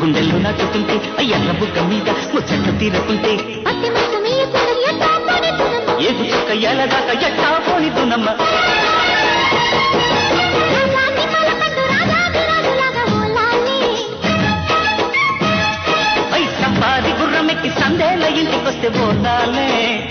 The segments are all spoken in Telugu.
గుండెల్లో నాటుకుంటే ఎర్ర బుగ్గ మీద ముచ్చట్లు తీరకుంటే అట్టి మనసు మీయకుండా ఎట్టా పోనెత్తునమ్మ. ఏగు చుక్క ఎలదాకా ఎట్టా పోనిద్దునమ్మ రాజాన్ని పాలపండు రాజాధిరాజులాగా ఓలాలి. ఐ సంపాది గుర్రమెక్కి సందేల ఇంటికొస్తే పోతాలే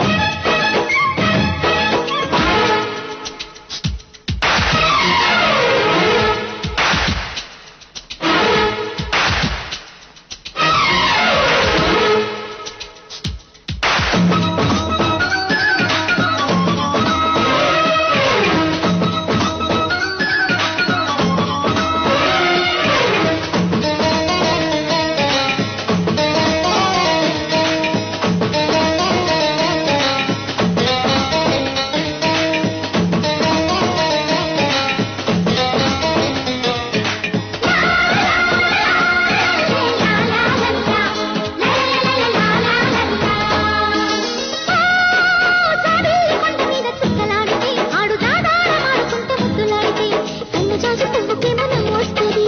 జాబిల్లి కొండ మీద చుక్కలాడితే, ఆడు దాదారమాడుకుంటూ ముద్దులాడితే, కన్ను జాజి పువ్వుకేమో నవ్వొస్తది.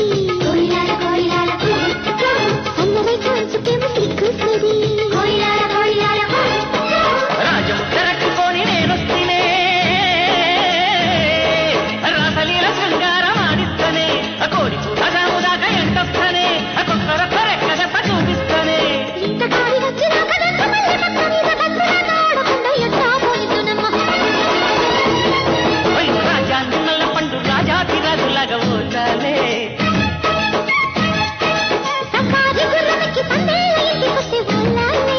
అన్నవైపు అంచుకేమో సిగ్గుస్తది. రాజముద్ర కట్టుకొని నేనొస్తేనే రాసలీల శృంగారం ఆడిస్తనే కోడి కూడగాము దాకా ఎంటొస్తనే కొక్కర కొరెక్క దెబ్బ చూపిస్తనే ఇంత గాలి వచ్చినాక నన్ను మళ్ళీ పక్క మీద భద్రగా ఆడకుండా ఎట్టా పోనిద్దునమ్మ. ఓయ్ రాజాన్ని నల్ల పండు రాజాతి రాజులాగా పోతాలే సఫారీ గుర్రమెక్కి సందేల ఇంటికొస్తే వాళ్ళాలే.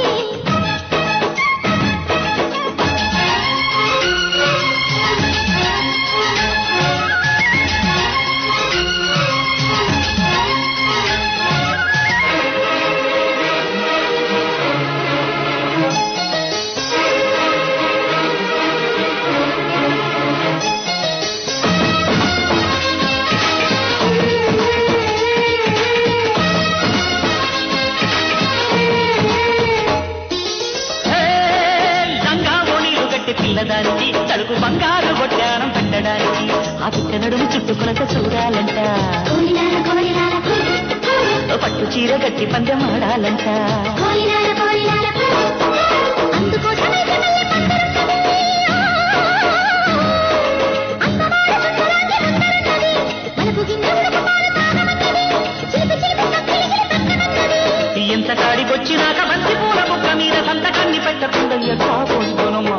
హే, లంగా ఓణీలు గట్టి పిల్లదానికి తలుపు బంగారు కొట్టానం పెట్టడానికి ఆ పిక్క నడుము చుట్టుకొనక చూడాలంట కోయిలాల కోయిలాల పట్టు చీర గట్టి పందెం ఆడాలంట కోయిలాల కోయిలాల అందుకోసమైతే మళ్ళీ పందిరున్నది. అత్తవాడ సుందరాంగి ముందరున్నది. మలుపు గింజ ఉడక పాలు తాగమన్నది. చిలిపి చిలిపి కక్కిలికిలి పెట్టమన్నది. ఎంత కాడికొచ్చినాక బంతి పూల బుక్క మీద సంతకాన్ని పెట్టకుండా ఎట్లా పోనుకోనమ్మా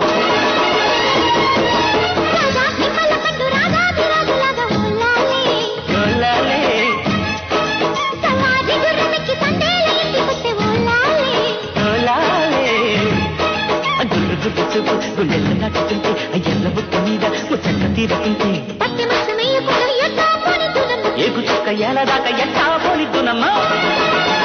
రాజా నిమ్మల పండు రాజాధిరాజులాగా ఓలాలి. గొల్లాలే, సవారి గుర్రమెక్కి సందేల ఇంటికొస్తే ఓలాలి. గొల్లాలే. గుర్రు గుర్రు చూపు గుండెల్లో నట్టుకుంటే ఎర్ర బుక్క మీద ముచ్చట్ల తీరుకుంటే పట్టి మనసు మెయ్యకుండా ఎట్టా పోనిద్దునమ్మ. ఏగు చుక్క ఏలదాకా ఎట్టా పోనిద్దునమ్మా